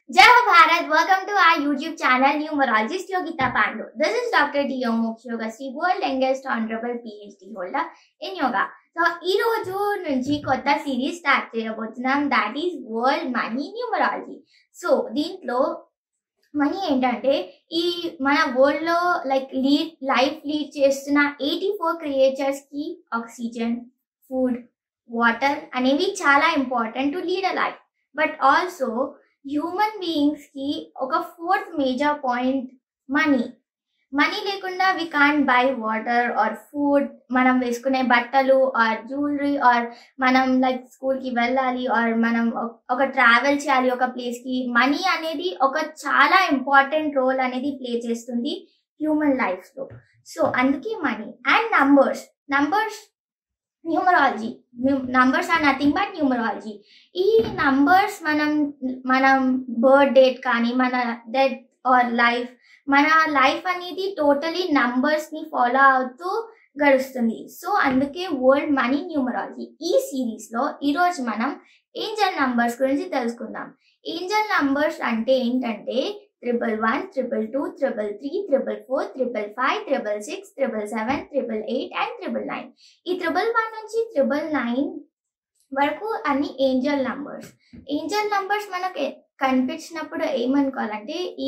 Jai Ho Bharat, welcome to our YouTube channel Numerologist Yogita Pandu. This is Dr. D. Moksh Yoga Sri, world youngest honorable PhD holder in yoga. So ఈ రోజు నుంచి కొత్త series start చేయబోతున్నాం that is world money numerology so దీంట్లో money ఏంటంటే ఈ మన world లో లైక్ లీడ్ లైఫ్ లీడ్ చేస్తున్న ఎయిటీ ఫోర్ క్రియేచర్స్ కి ఆక్సిజన్ ఫుడ్ వాటర్ అనేవి చాలా important to lead a life but also human beings కి ఒక fourth major point money money లేకుండా we can buy water or food మనం వేసుకునే బట్టలు ఆర్ జ్యువెలరీ ఆర్ మనం లైక్ స్కూల్కి వెళ్ళాలి ఆర్ మనం ఒక- ఒక ట్రావెల్ చేయాలి ఒక ప్లేస్కి మనీ అనేది ఒక చాలా ఇంపార్టెంట్ రోల్ అనేది ప్లే చేస్తుంది హ్యూమన్ లైఫ్లో సో అందుకే money and numbers numbers numerology numbers are nothing but numerology ఈ నంబర్స్ మనం మనం బర్త్ డేట్ కానీ మన డెత్ ఆర్ లైఫ్ మన లైఫ్ అనేది టోటలీ నంబర్స్ ని ఫాలో అవుతూ గడుస్తుంది సో అందుకే వరల్డ్ మనీ న్యూమరాలజీ ఈ సిరీస్ లో ఈరోజు మనం ఏంజల్ నంబర్స్ గురించి తెలుసుకుందాం ఏంజల్ నంబర్స్ అంటే ఏంటంటే triple one triple two triple three triple four triple five triple six triple seven triple eight and triple nine ఈ త్రిబుల్ వన్ నుంచి త్రిబుల్ నైన్ వరకు అన్ని ఏంజల్ నంబర్స్ ఏంజల్ నంబర్స్ మనకి కనిపించినప్పుడు ఏమనుకోవాలంటే ఈ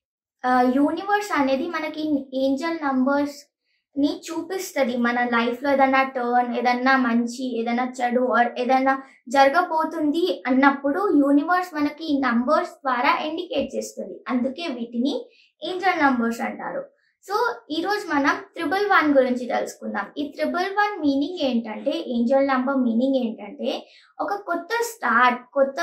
యూనివర్స్ అనేది మనకి ఏంజల్ నంబర్స్ ని చూపిస్తుంది మన లైఫ్ లో ఏదైనా టర్న్ ఏదన్నా మంచి ఏదైనా చెడు ఆర్ ఏదైనా జరగబోతుంది అన్నప్పుడు యూనివర్స్ మనకి ఈ నంబర్స్ ద్వారా ఇండికేట్ చేస్తుంది అందుకే వీటిని ఏంజల్ నంబర్స్ అంటారు సో ఈ రోజు మనం త్రిబుల్ వన్ గురించి తెలుసుకుందాం ఈ త్రిబుల్ వన్ మీనింగ్ ఏంటంటే ఏంజల్ నంబర్ మీనింగ్ ఏంటంటే ఒక కొత్త స్టార్ట్ కొత్త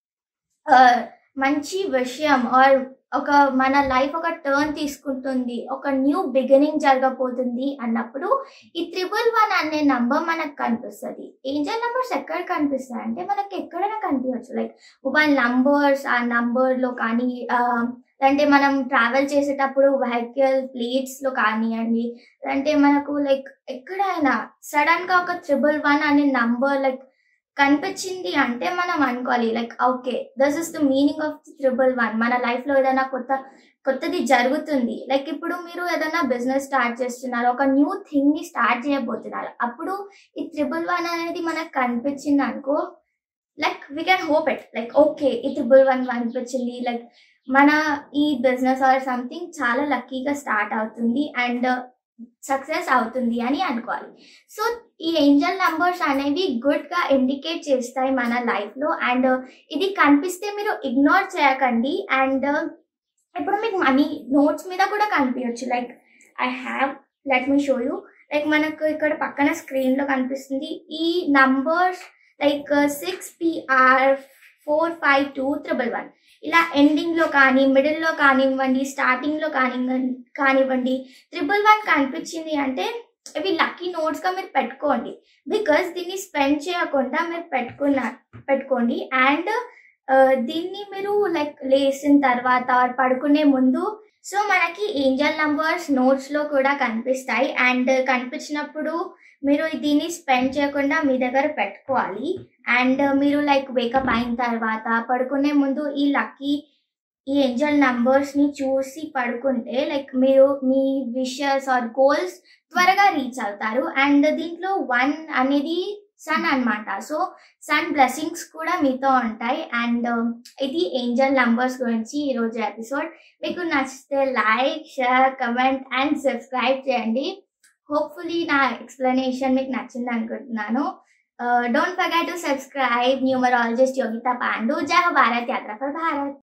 ఆ, మంచి విషయం ఆర్ ఒక మన లైఫ్ ఒక టర్న్ తీసుకుంటుంది ఒక న్యూ బిగినింగ్ జరగబోతుంది అన్నప్పుడు ఈ త్రిబుల్ వన్ అనే నంబర్ మనకు కనిపిస్తుంది ఏంజల్ నంబర్స్ ఎక్కడ కనిపిస్తాయి అంటే మనకి ఎక్కడైనా కనిపించవచ్చు లైక్ మొబైల్ నంబర్స్ ఆ నంబర్ లో కానీ ఆ, అంటే మనం ట్రావెల్ చేసేటప్పుడు వెహికల్ ప్లేట్స్ లో కానివ్వండి అంటే మనకు లైక్ ఎక్కడైనా సడన్ గా ఒక త్రిబుల్ వన్ అనే నంబర్ లైక్ కనిపించింది అంటే మనం అనుకోవాలి like okay this is the meaning of triple one మన లైఫ్ లో ఏదైనా కొత్త కొత్తది జరుగుతుంది లైక్ ఇప్పుడు మీరు ఏదైనా బిజినెస్ స్టార్ట్ చేస్తున్నారు ఒక న్యూ థింగ్ ని స్టార్ట్ చేయబోతున్నారు అప్పుడు ఈ త్రిబుల్ వన్ అనేది మనకు కనిపించింది అనుకో like we can hope it like okay ఈ త్రిబుల్ వన్ కనిపించింది లైక్ మన ఈ బిజినెస్ ఆర్ సంథింగ్ చాలా లక్కీగా స్టార్ట్ అవుతుంది అండ్ సక్సెస్ అవుతుంది అని అనుకోవాలి సో ఈ ఏంజల్ నంబర్స్ అనేవి గుడ్ గా ఇండికేట్ చేస్తాయి మన లైఫ్ లో అండ్ ఇది కనిపిస్తే మీరు ఇగ్నోర్ చేయకండి అండ్ ఇప్పుడు మీకు మనీ నోట్స్ మీద కూడా కనిపించచ్చు like I have let me show you like మనకు ఇక్కడ పక్కన స్క్రీన్ లో కనిపిస్తుంది ఈ numbers like six PR four five two triple one ఇలా ఎండింగ్ లో కానీ మిడిల్ లో కానివ్వండి స్టార్టింగ్ లో కానివ్వండి కానివ్వండి త్రిబుల్ వన్ కనిపించింది అంటే ఇవి లక్కీ నోట్స్ గా మీరు పెట్టుకోండి బికాస్ దీన్ని స్పెండ్ చేయకుండా మీరు పెట్టుకున్న పెట్టుకోండి అండ్ దీన్ని మీరు లైక్ లేసిన తర్వాత or పడుకునే ముందు సో మనకి ఏంజల్ నంబర్స్ నోట్స్ లో కూడా కనిపిస్తాయి అండ్ కనిపించినప్పుడు మీరు దీన్ని స్పెండ్ చేయకుండా మీ దగ్గర పెట్టుకోవాలి అండ్ మీరు లైక్ వేకప్ అయిన తర్వాత పడుకునే ముందు ఈ లక్కీ ఈ ఏంజల్ నంబర్స్ ని చూసి పడుకుంటే లైక్ మీరు మీ విషెస్ ఆర్ గోల్స్ త్వరగా రీచ్ అవుతారు అండ్ దీంట్లో వన్ అనేది సన్ అన్నమాట సో సన్ బ్లెస్సింగ్స్ కూడా మీతో ఉంటాయి అండ్ ఇది ఏంజల్ నంబర్స్ గురించి ఈరోజు ఎపిసోడ్ మీకు నచ్చితే like share comment and subscribe చేయండి హోప్ఫుల్లీ నా ఎక్స్ప్లెనేషన్ మీకు నచ్చింది అనుకుంటున్నాను don't forget to subscribe numerologist Yogitha Pandu Jaya Bharat Yatra for Bharat